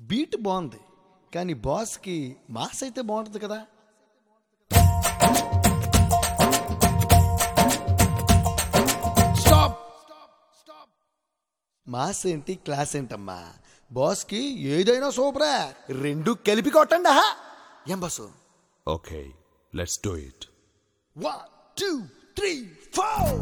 Beat బాగుంది కానీ బాస్కి మాస్ అయితే బాగుంటుంది కదా స్టాప్ మాస్ ఏంటి క్లాస్ ఏంటమ్మా బాస్కి ఏదైనా సూపరా రెండు కలిపి కొట్టండి ఆహా ఏం బస్సు Okay, let's do it. One two three four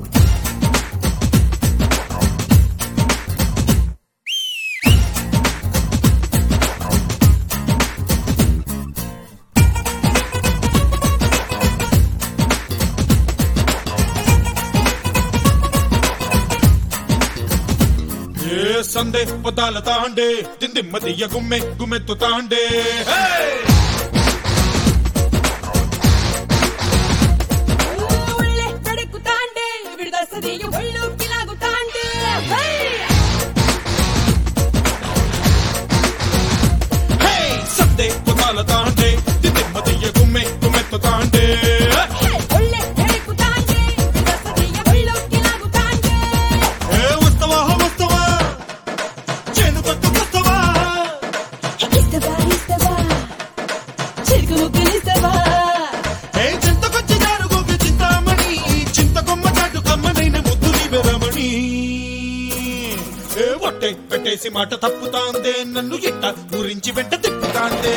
ఏ సందే పదాల తాండే దిమ్మ గుమ్మె గుమ్మెత్తు తాండే ಒಳ್ಳೆ ತಡೆಕುತ್ತಾಂಡೆ ಬಿಡದ ಸದಿಯು ಒಳ್ಳು ಕಿಲಾಗುತ್ತಾಂಡೆ సందే పదాల తాండే దిమ్మ గుమ్మె గుమ్మెత్తు తాండే ಒಳ್ಳೆ ತಡೆಕುತ್ತಾಂಡೆ ಬಿಡದ ಸದಿಯು ಒಳ್ಳು ಕಿಲಾಗುತ್ತಾಂಡೆ ఏ వస్తవా వస్తవా చేను పట్టు వస్తవా ఇస్తవా ఇస్తవా చిరుకు ముగ్గులిస్తవా ఏ చింతకొచ్చి జారుగోకి చింతామణి చింతకొమ్మ చాటు కమ్మనైన ముద్దు రమణి ఏ ఒట్టే పెట్టేసి మాట తప్పుతాందే నన్ను ఎట్ట గురించి వెంట తిప్పుతాందే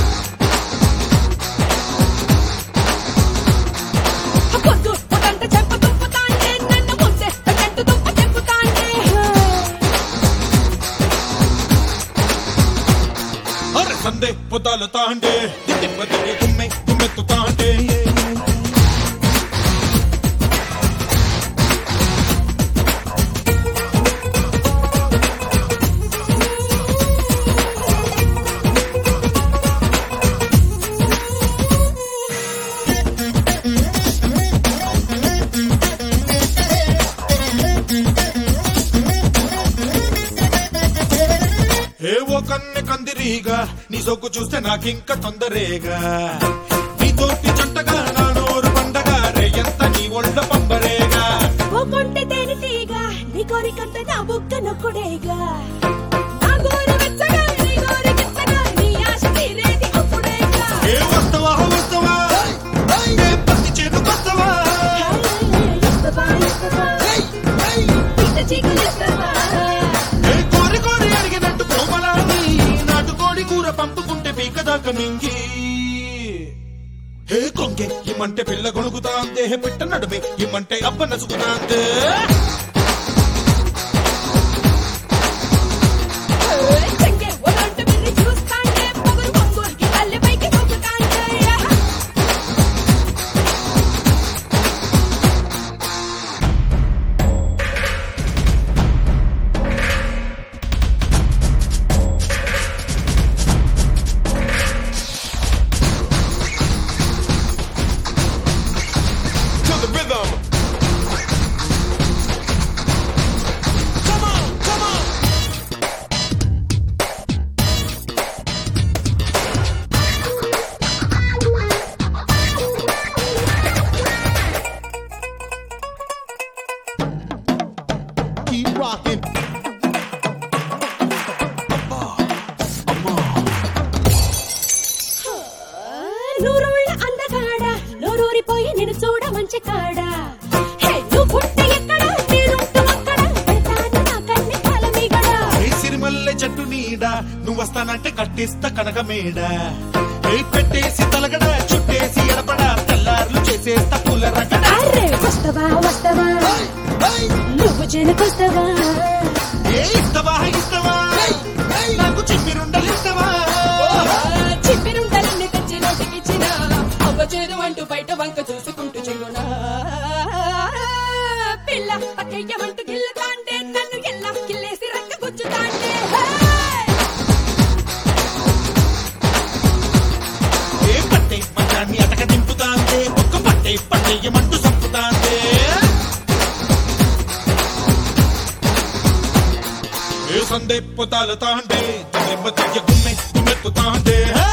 పొద్దు పొదంట చెంప తుప్పుతాండే నన్ను ముందే గంటు తుప్ప చెప్పుతాండే అరే సందే పొదాల తాండే దిమ్మ గుమ్మె గుమ్మెత్తు తాండే ఏవో కన్నె కందిరీగా నీ సొక్కు చూస్తే నాకింక తొందరేగా నీ తోటి జంటగా నా నోరు పండగ రేయంత నీ ఒళ్ళ పంబరేగా ఓ కొంటె తేనెటీగా నీ కోరికంత నా బుక్క నొక్కుడేగా నా గోరు వెచ్చగా నీ గోరు గిచ్చగా నీ ఆశ తీరేది అప్పుడేగా ఏ వస్తవా వస్తవా ఏ పత్తి చేతుకొస్తవా ఇస్తవా ఇస్తవా ఇంత చీకలిస్తవా ఏ కోరి కోరి అడిగినట్టు కోమలాని నాటుకోడి కూర పంపుకుంటే పీకదాకా మింగి హే కొంగే ఇమ్మంటే పిల్ల గొణుకుతాందే హే పిట్ట నడుమే ఇమ్మంటే అబ్బ నసుకుతాందే చెంగే ఒలంట బిర్రి చూస్తాండే పొగరు పొంగురికి తల్లి పైకి దూకుతాండే to the rhythm. Come on, come on. Keep rocking. నూరుళ్ళ అందగాడ నోరూరిపోయి నేను చూడ మంచి కాడ హే, నువ్వు పుట్ట ఎక్కడ నేనుంటూ అక్కడ పెడతాను నా కన్ని కాలమీగడ ఏ సిరిమల్లె చెట్టు నీడ నువ్వు వస్తానంటే కట్టిస్తా కనక మేడ ఏ పెట్టేసి తలగడ చుట్టేసి ఎడపడ తెల్లార్లు చేసేస్తా పూల రగడ అరే వస్తవా వస్తవా నువ్వు చేనుకొస్తావా ఏ ఇస్తవా ఇస్తవా నాకు చిమ్మిరుండలు ఇస్తవా చిప్పిరుండలన్నీ తెచ్చి నోటికిచ్చిన అవ్వ చేదు అంటూ బయట వంక చూసుకుంటూ చెల్లునా పిల్ల పక్కయ్యమంటూ గిల్లుతాంటే నన్ను ఎల్లా కిల్లేసి రక్క గుచ్చుతాంటే ఏ పట్టే మంచాన్ని అటక దింపుతాందే ఒక్క పట్టే పట్టేయమంటూ సంపుతాందే ఏ సందే పొతాలు తాండే గుమ్మె గుమ్మె గుమ్మెత్తు తాండే హే